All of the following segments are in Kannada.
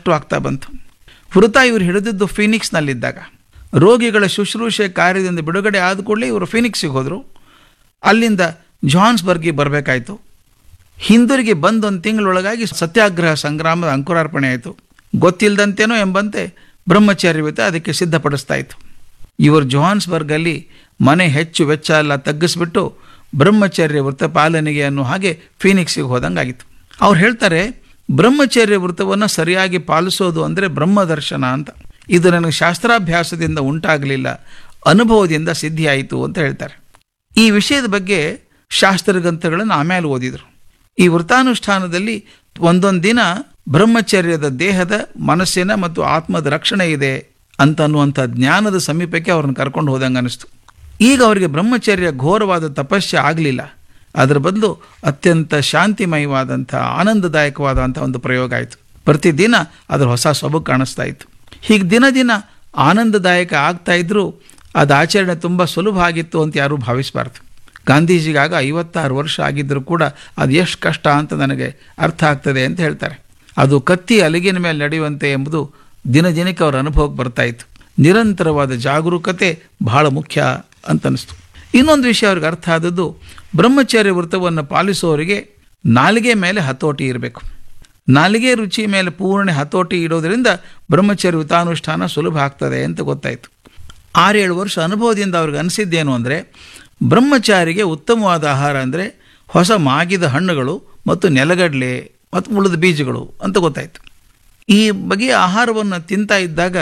ಕಷ್ಟವಾಗ್ತಾ ಬಂತು ವೃತ ಇವರು ಹಿಡಿದಿದ್ದು ಫೀನಿಕ್ಸ್ನಲ್ಲಿದ್ದಾಗ ರೋಗಿಗಳ ಶುಶ್ರೂಷೆ ಕಾರ್ಯದಿಂದ ಬಿಡುಗಡೆ ಆದ ಕೂಡಲೇ ಇವರು ಫೀನಿಕ್ಸಿಗೆ ಹೋದರು ಅಲ್ಲಿಂದ ಜಾನ್ಸ್ಬರ್ಗಿಗೆ ಬರಬೇಕಾಯಿತು ಹಿಂದಿರುಗಿ ಬಂದೊಂದು ತಿಂಗಳೊಳಗಾಗಿ ಸತ್ಯಾಗ್ರಹ ಸಂಗ್ರಾಮದ ಅಂಕುರಾರ್ಪಣೆ ಆಯಿತು ಗೊತ್ತಿಲ್ಲದಂತೇನೋ ಎಂಬಂತೆ ಬ್ರಹ್ಮಚಾರ್ಯವಿತ ಅದಕ್ಕೆ ಸಿದ್ಧಪಡಿಸ್ತಾ ಇತ್ತು ಇವರು ಜೋಹಾನ್ಸ್ಬರ್ಗಲ್ಲಿ ಮನೆ ಹೆಚ್ಚು ವೆಚ್ಚ ಎಲ್ಲ ತಗ್ಗಿಸ್ಬಿಟ್ಟು ಬ್ರಹ್ಮಚರ್ಯ ವೃತ್ತ ಪಾಲನೆಗೆ ಅನ್ನೋ ಹಾಗೆ ಫೀನಿಕ್ಸಿಗೆ ಹೋದಂಗಾಗಿತ್ತು ಅವ್ರು ಹೇಳ್ತಾರೆ ಬ್ರಹ್ಮಚರ್ಯ ವೃತ್ತವನ್ನು ಸರಿಯಾಗಿ ಪಾಲಿಸೋದು ಅಂದರೆ ಬ್ರಹ್ಮದರ್ಶನ ಅಂತ ಇದು ನನಗೆ ಶಾಸ್ತ್ರಾಭ್ಯಾಸದಿಂದ ಉಂಟಾಗಲಿಲ್ಲ ಅನುಭವದಿಂದ ಸಿದ್ಧಿಯಾಯಿತು ಅಂತ ಹೇಳ್ತಾರೆ ಈ ವಿಷಯದ ಬಗ್ಗೆ ಶಾಸ್ತ್ರಗ್ರಂಥಗಳನ್ನು ಆಮೇಲೆ ಓದಿದರು ಈ ವೃತ್ತಾನುಷ್ಠಾನದಲ್ಲಿ ಒಂದೊಂದು ದಿನ ಬ್ರಹ್ಮಚರ್ಯದ ದೇಹದ ಮನಸ್ಸಿನ ಮತ್ತು ಆತ್ಮದ ರಕ್ಷಣೆ ಇದೆ ಅಂತ ಅನ್ನುವಂಥ ಜ್ಞಾನದ ಸಮೀಪಕ್ಕೆ ಅವ್ರನ್ನ ಕರ್ಕೊಂಡು ಹೋದಂಗೆ ಅನಿಸ್ತು ಈಗ ಅವರಿಗೆ ಬ್ರಹ್ಮಚರ್ಯ ಘೋರವಾದ ತಪಸ್ಸೆ ಆಗಲಿಲ್ಲ ಅದರ ಬದಲು ಅತ್ಯಂತ ಶಾಂತಿಮಯವಾದಂಥ ಆನಂದದಾಯಕವಾದಂಥ ಒಂದು ಪ್ರಯೋಗ ಆಯಿತು ಪ್ರತಿದಿನ ಅದರ ಹೊಸ ಸೊಬಗು ಕಾಣಿಸ್ತಾ ಇತ್ತು ಹೀಗೆ ದಿನ ದಿನ ಆನಂದದಾಯಕ ಆಗ್ತಾ ಇದ್ರೂ ಅದು ಆಚರಣೆ ತುಂಬ ಸುಲಭ ಆಗಿತ್ತು ಅಂತ ಯಾರೂ ಭಾವಿಸಬಾರ್ದು ಗಾಂಧೀಜಿಗಾಗ ಐವತ್ತಾರು ವರ್ಷ ಆಗಿದ್ದರೂ ಕೂಡ ಅದು ಎಷ್ಟು ಕಷ್ಟ ಅಂತ ನನಗೆ ಅರ್ಥ ಆಗ್ತದೆ ಅಂತ ಹೇಳ್ತಾರೆ ಅದು ಕತ್ತಿ ಅಲಗಿನ ಮೇಲೆ ನಡೆಯುವಂತೆ ಎಂಬುದು ದಿನ ದಿನಕ್ಕೆ ಅವರ ಅನುಭವಕ್ಕೆ ಬರ್ತಾ ಇತ್ತು ನಿರಂತರವಾದ ಜಾಗರೂಕತೆ ಬಹಳ ಮುಖ್ಯ ಅಂತ ಅನಿಸ್ತು ಇನ್ನೊಂದು ವಿಷಯ ಅವ್ರಿಗೆ ಅರ್ಥ ಆದದ್ದು ಬ್ರಹ್ಮಚರ್ಯ ವೃತ್ತವನ್ನು ಪಾಲಿಸುವವರಿಗೆ ನಾಲಿಗೆ ಮೇಲೆ ಹತೋಟಿ ಇರಬೇಕು ನಾಲಿಗೆ ರುಚಿ ಮೇಲೆ ಪೂರ್ಣ ಹತೋಟಿ ಇಡೋದರಿಂದ ಬ್ರಹ್ಮಚರ್ಯ ವೃತ್ತಾನುಷ್ಠಾನ ಸುಲಭ ಆಗ್ತದೆ ಅಂತ ಗೊತ್ತಾಯಿತು ಆರೇಳು ವರ್ಷ ಅನುಭವದಿಂದ ಅವ್ರಿಗೆ ಅನಿಸಿದ್ದೇನು ಅಂದರೆ ಬ್ರಹ್ಮಚಾರಿಗೆ ಉತ್ತಮವಾದ ಆಹಾರ ಅಂದರೆ ಹೊಸ ಮಾಗಿದ ಹಣ್ಣುಗಳು ಮತ್ತು ನೆಲಗಡಲೆ ಮತ್ತು ಉಳಿದ ಬೀಜಗಳು ಅಂತ ಗೊತ್ತಾಯಿತು ಈ ಬಗೆಯ ಆಹಾರವನ್ನು ತಿಂತಾ ಇದ್ದಾಗ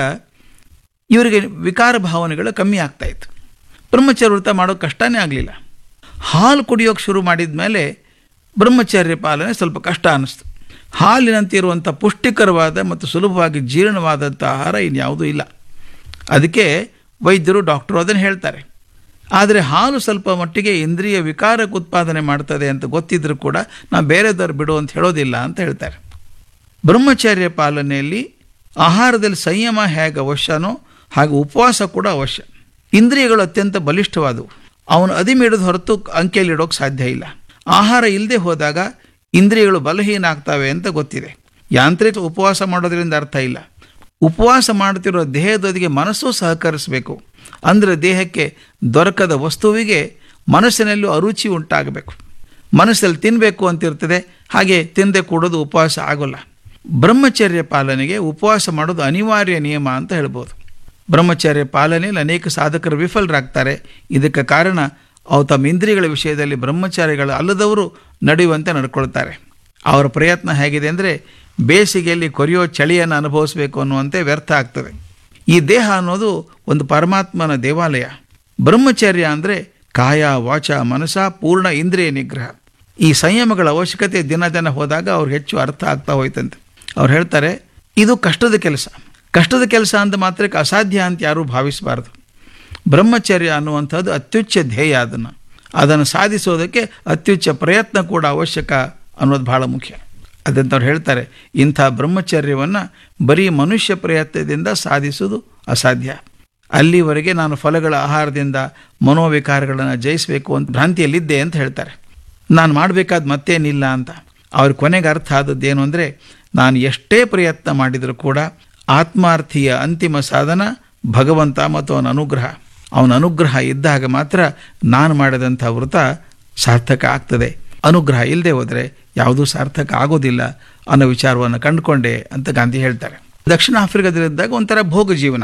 ಇವರಿಗೆ ವಿಕಾರ ಭಾವನೆಗಳು ಕಮ್ಮಿ ಆಗ್ತಾ ಇತ್ತು ಬ್ರಹ್ಮಚರ್ಯ ವೃತ್ತ ಮಾಡೋದು ಕಷ್ಟನೇ ಆಗಲಿಲ್ಲ ಹಾಲು ಕುಡಿಯೋಕೆ ಶುರು ಮಾಡಿದ ಮೇಲೆ ಬ್ರಹ್ಮಚರ್ಯ ಪಾಲನೆ ಸ್ವಲ್ಪ ಕಷ್ಟ ಅನ್ನಿಸ್ತು ಹಾಲಿನಂತೆ ಇರುವಂಥ ಪುಷ್ಟಿಕರವಾದ ಮತ್ತು ಸುಲಭವಾಗಿ ಜೀರ್ಣವಾದಂಥ ಆಹಾರ ಇನ್ಯಾವುದೂ ಇಲ್ಲ ಅದಕ್ಕೆ ವೈದ್ಯರು ಡಾಕ್ಟರು ಅದನ್ನು ಹೇಳ್ತಾರೆ ಆದರೆ ಹಾಲು ಸ್ವಲ್ಪ ಮಟ್ಟಿಗೆ ಇಂದ್ರಿಯ ವಿಕಾರಕ್ಕೆ ಉತ್ಪಾದನೆ ಮಾಡ್ತದೆ ಅಂತ ಗೊತ್ತಿದ್ರೂ ಕೂಡ ನಾವು ಬೇರೆದವ್ರು ಬಿಡು ಅಂತ ಹೇಳೋದಿಲ್ಲ ಅಂತ ಹೇಳ್ತಾರೆ ಬ್ರಹ್ಮಚರ್ಯ ಪಾಲನೆಯಲ್ಲಿ ಆಹಾರದಲ್ಲಿ ಸಂಯಮ ಹೇಗೆ ಅವಶ್ಯನೋ ಹಾಗೆ ಉಪವಾಸ ಕೂಡ ಅವಶ್ಯ ಇಂದ್ರಿಯಗಳು ಅತ್ಯಂತ ಬಲಿಷ್ಠವಾದವು ಅವನು ಅದಿಮಿಡಿದ ಹೊರತು ಅಂಕೆಯಲ್ಲಿಡೋಕೆ ಸಾಧ್ಯ ಇಲ್ಲ ಆಹಾರ ಇಲ್ಲದೆ ಹೋದಾಗ ಇಂದ್ರಿಯಗಳು ಬಲಹೀನ ಆಗ್ತವೆ ಅಂತ ಗೊತ್ತಿದೆ ಯಾಂತ್ರಿಕ ಉಪವಾಸ ಮಾಡೋದ್ರಿಂದ ಅರ್ಥ ಇಲ್ಲ ಉಪವಾಸ ಮಾಡ್ತಿರೋ ದೇಹದೊಂದಿಗೆ ಮನಸ್ಸು ಸಹಕರಿಸಬೇಕು ಅಂದರೆ ದೇಹಕ್ಕೆ ದೊರಕದ ವಸ್ತುವಿಗೆ ಮನಸ್ಸಿನಲ್ಲೂ ಅರುಚಿ ಉಂಟಾಗಬೇಕು ಮನಸ್ಸಲ್ಲಿ ತಿನ್ನಬೇಕು ಅಂತಿರ್ತದೆ ಹಾಗೆ ತಿನ್ನದೆ ಕೂಡೋದು ಉಪವಾಸ ಆಗೋಲ್ಲ ಬ್ರಹ್ಮಚರ್ಯ ಪಾಲನೆಗೆ ಉಪವಾಸ ಮಾಡೋದು ಅನಿವಾರ್ಯ ನಿಯಮ ಅಂತ ಹೇಳ್ಬೋದು ಬ್ರಹ್ಮಚರ್ಯ ಪಾಲನೆಯಲ್ಲಿ ಅನೇಕ ಸಾಧಕರು ವಿಫಲರಾಗ್ತಾರೆ ಇದಕ್ಕೆ ಕಾರಣ ಅವು ತಮ್ಮ ಇಂದ್ರಿಯಗಳ ವಿಷಯದಲ್ಲಿ ಬ್ರಹ್ಮಚಾರಿಗಳು ಅಲ್ಲದವರು ನಡೆಯುವಂತೆ ನಡ್ಕೊಳ್ತಾರೆ ಅವರ ಪ್ರಯತ್ನ ಹೇಗಿದೆ ಅಂದರೆ ಬೇಸಿಗೆಯಲ್ಲಿ ಕೊರೆಯೋ ಚಳಿಯನ್ನು ಅನುಭವಿಸಬೇಕು ಅನ್ನುವಂತೆ ವ್ಯರ್ಥ ಆಗ್ತದೆ ಈ ದೇಹ ಅನ್ನೋದು ಒಂದು ಪರಮಾತ್ಮನ ದೇವಾಲಯ ಬ್ರಹ್ಮಚರ್ಯ ಅಂದರೆ ಕಾಯ ವಾಚ ಮನಸ ಪೂರ್ಣ ಇಂದ್ರಿಯ ನಿಗ್ರಹ ಈ ಸಂಯಮಗಳ ಅವಶ್ಯಕತೆ ದಿನ ದಿನ ಹೋದಾಗ ಅವ್ರಿಗೆ ಹೆಚ್ಚು ಅರ್ಥ ಆಗ್ತಾ ಹೋಯ್ತಂತೆ ಅವ್ರು ಹೇಳ್ತಾರೆ ಇದು ಕಷ್ಟದ ಕೆಲಸ ಕಷ್ಟದ ಕೆಲಸ ಅಂತ ಮಾತ್ರಕ್ಕೆ ಅಸಾಧ್ಯ ಅಂತ ಯಾರೂ ಭಾವಿಸಬಾರ್ದು ಬ್ರಹ್ಮಚರ್ಯ ಅನ್ನುವಂಥದ್ದು ಅತ್ಯುಚ್ಚ ಧ್ಯೇಯ ಅದನ್ನು ಅದನ್ನು ಸಾಧಿಸೋದಕ್ಕೆ ಅತ್ಯುಚ್ಚ ಪ್ರಯತ್ನ ಕೂಡ ಅವಶ್ಯಕ ಅನ್ನೋದು ಬಹಳ ಮುಖ್ಯ ಅದಂತ ಅವ್ರು ಹೇಳ್ತಾರೆ ಇಂಥ ಬ್ರಹ್ಮಚರ್ಯವನ್ನು ಬರೀ ಮನುಷ್ಯ ಪ್ರಯತ್ನದಿಂದ ಸಾಧಿಸೋದು ಅಸಾಧ್ಯ ಅಲ್ಲಿವರೆಗೆ ನಾನು ಫಲಗಳ ಆಹಾರದಿಂದ ಮನೋವಿಕಾರಗಳನ್ನು ಜಯಿಸಬೇಕು ಅಂತ ಭ್ರಾಂತಿಯಲ್ಲಿದ್ದೆ ಅಂತ ಹೇಳ್ತಾರೆ ನಾನು ಮಾಡಬೇಕಾದ ಮತ್ತೇನಿಲ್ಲ ಅಂತ ಅವ್ರ ಕೊನೆಗೆ ಅರ್ಥ ಆದದ್ದೇನು ಅಂದರೆ ನಾನು ಎಷ್ಟೇ ಪ್ರಯತ್ನ ಮಾಡಿದರೂ ಕೂಡ ಆತ್ಮಾರ್ಥಿಯ ಅಂತಿಮ ಸಾಧನ ಭಗವಂತ ಮತ್ತು ಅವನ ಅನುಗ್ರಹ ಅವನ ಅನುಗ್ರಹ ಇದ್ದಾಗ ಮಾತ್ರ ನಾನು ಮಾಡಿದಂಥ ವೃತ ಸಾರ್ಥಕ ಆಗ್ತದೆ ಅನುಗ್ರಹ ಇಲ್ಲದೆ ಹೋದರೆ ಯಾವುದೂ ಸಾರ್ಥಕ ಆಗೋದಿಲ್ಲ ಅನ್ನೋ ವಿಚಾರವನ್ನು ಕಂಡುಕೊಂಡೆ ಅಂತ ಗಾಂಧಿ ಹೇಳ್ತಾರೆ ದಕ್ಷಿಣ ಆಫ್ರಿಕಾದಲ್ಲಿದ್ದಾಗ ಒಂಥರ ಭೋಗ ಜೀವನ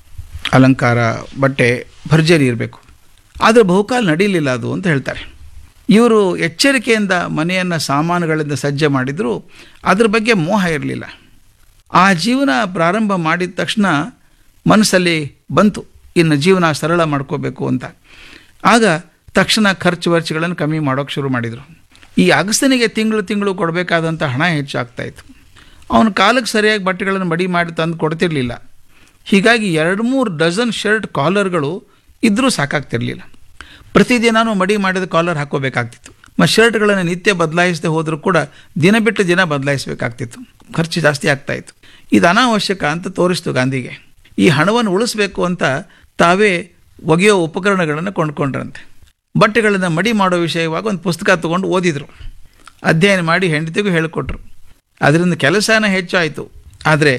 ಅಲಂಕಾರ ಬಟ್ಟೆ ಭರ್ಜರಿ ಇರಬೇಕು ಆದರೆ ಬಹುಕಾಲ ನಡೀಲಿಲ್ಲ ಅದು ಅಂತ ಹೇಳ್ತಾರೆ ಇವರು ಎಚ್ಚರಿಕೆಯಿಂದ ಮನೆಯನ್ನು ಸಾಮಾನುಗಳಿಂದ ಸಜ್ಜೆ ಮಾಡಿದರೂ ಅದ್ರ ಬಗ್ಗೆ ಮೋಹ ಇರಲಿಲ್ಲ ಆ ಜೀವನ ಪ್ರಾರಂಭ ಮಾಡಿದ ತಕ್ಷಣ ಮನಸ್ಸಲ್ಲಿ ಬಂತು ಇನ್ನು ಜೀವನ ಸರಳ ಮಾಡ್ಕೋಬೇಕು ಅಂತ ಆಗ ತಕ್ಷಣ ಖರ್ಚು ವೆಚ್ಚಗಳನ್ನು ಕಮ್ಮಿ ಮಾಡೋಕ್ಕೆ ಶುರು ಮಾಡಿದರು ಈ ಅಗಸ್ತನಿಗೆ ತಿಂಗಳು ತಿಂಗಳು ಕೊಡಬೇಕಾದಂಥ ಹಣ ಹೆಚ್ಚಾಗ್ತಾಯಿತ್ತು ಅವನ ಕಾಲಕ್ಕೆ ಸರಿಯಾಗಿ ಬಟ್ಟೆಗಳನ್ನು ಮಡಿ ಮಾಡಿ ತಂದು ಕೊಡ್ತಿರ್ಲಿಲ್ಲ ಹೀಗಾಗಿ ಎರಡು ಮೂರು ಡಜನ್ ಶರ್ಟ್ ಕಾಲರ್ಗಳು ಇದ್ದರೂ ಸಾಕಾಗ್ತಿರ್ಲಿಲ್ಲ ಪ್ರತಿದಿನವೂ ಮಡಿ ಮಾಡಿದ ಕಾಲರ್ ಹಾಕೋಬೇಕಾಗ್ತಿತ್ತು ಮತ್ತು ಶರ್ಟ್ಗಳನ್ನು ನಿತ್ಯ ಬದಲಾಯಿಸದೆ ಹೋದರೂ ಕೂಡ ದಿನ ಬಿಟ್ಟು ದಿನ ಬದಲಾಯಿಸಬೇಕಾಗ್ತಿತ್ತು ಖರ್ಚು ಜಾಸ್ತಿ ಆಗ್ತಾಯಿತ್ತು ಇದು ಅನಾವಶ್ಯಕ ಅಂತ ತೋರಿಸ್ತು ಗಾಂಧಿಗೆ ಈ ಹಣವನ್ನು ಉಳಿಸ್ಬೇಕು ಅಂತ ತಾವೇ ಒಗೆಯೋ ಉಪಕರಣಗಳನ್ನು ಕೊಂಡ್ಕೊಂಡ್ರಂತೆ ಬಟ್ಟೆಗಳನ್ನು ಮಡಿ ಮಾಡೋ ವಿಷಯವಾಗಿ ಒಂದು ಪುಸ್ತಕ ತೊಗೊಂಡು ಓದಿದರು ಅಧ್ಯಯನ ಮಾಡಿ ಹೆಂಡತಿಗೂ ಹೇಳಿಕೊಟ್ರು ಅದರಿಂದ ಕೆಲಸನ ಹೆಚ್ಚಾಯಿತು ಆದರೆ